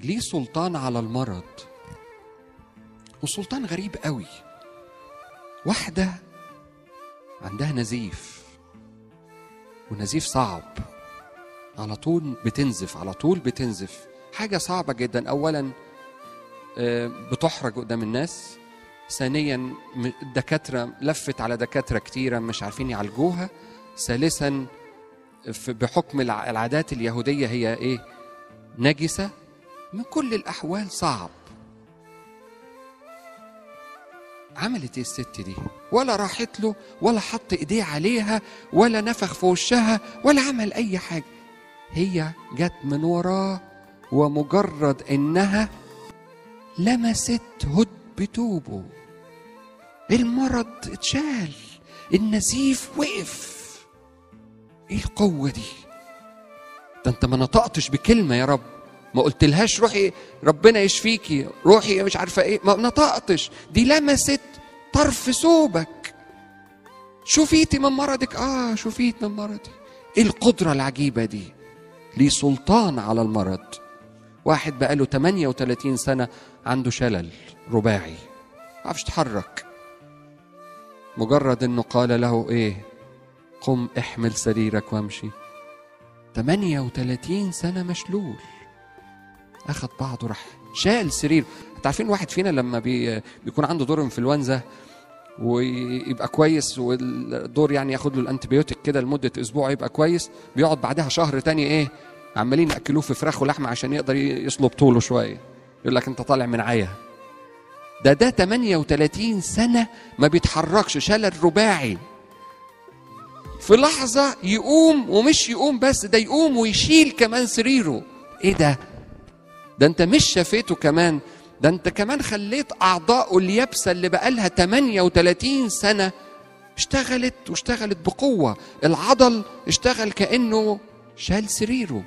ليه سلطان على المرض وسلطان غريب قوي واحدة عندها نزيف ونزيف صعب على طول بتنزف على طول بتنزف حاجة صعبة جدا أولا آه، بتحرج قدام الناس ثانيا م- الدكاترة لفت على دكاترة كتيرة مش عارفين يعالجوها ثالثا في- بحكم الع- العادات اليهودية هي إيه نجسة من كل الأحوال صعب عملت ايه الست دي ولا راحت له ولا حط ايديه عليها ولا نفخ في وشها ولا عمل اي حاجه هي جت من وراه ومجرد انها لمست هد بتوبه المرض اتشال النزيف وقف ايه القوه دي ده انت ما نطقتش بكلمه يا رب ما قلتلهاش روحي ربنا يشفيكي روحي مش عارفه ايه ما نطقتش دي لمست طرف ثوبك شفيتي من مرضك اه شفيت من مرضي ايه القدره العجيبه دي ليه سلطان على المرض واحد بقاله 38 سنه عنده شلل رباعي ما عرفش يتحرك مجرد انه قال له ايه قم احمل سريرك وامشي 38 سنة مشلول أخد بعضه راح شال سرير انت عارفين واحد فينا لما بي بيكون عنده دور انفلونزا ويبقى كويس والدور يعني ياخد له الانتبيوتيك كده لمدة أسبوع يبقى كويس بيقعد بعدها شهر تاني إيه عمالين يأكلوه في فراخ ولحمة عشان يقدر يصلب طوله شوية يقول لك أنت طالع من عيا ده ده 38 سنة ما بيتحركش شلل رباعي في لحظة يقوم ومش يقوم بس ده يقوم ويشيل كمان سريره ايه ده ده انت مش شفيته كمان ده انت كمان خليت اعضائه اليابسة اللي بقالها 38 سنة اشتغلت واشتغلت بقوة العضل اشتغل كأنه شال سريره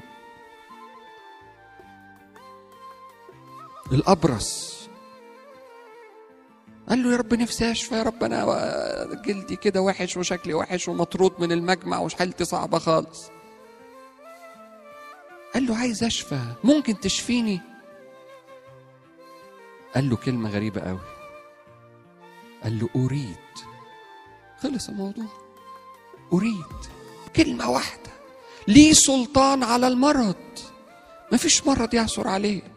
الأبرص قال له يا رب نفسي اشفى يا رب انا جلدي كده وحش وشكلي وحش ومطرود من المجمع وحالتي صعبه خالص قال له عايز اشفى ممكن تشفيني قال له كلمه غريبه قوي قال له اريد خلص الموضوع اريد كلمه واحده ليه سلطان على المرض مفيش مرض يعثر عليه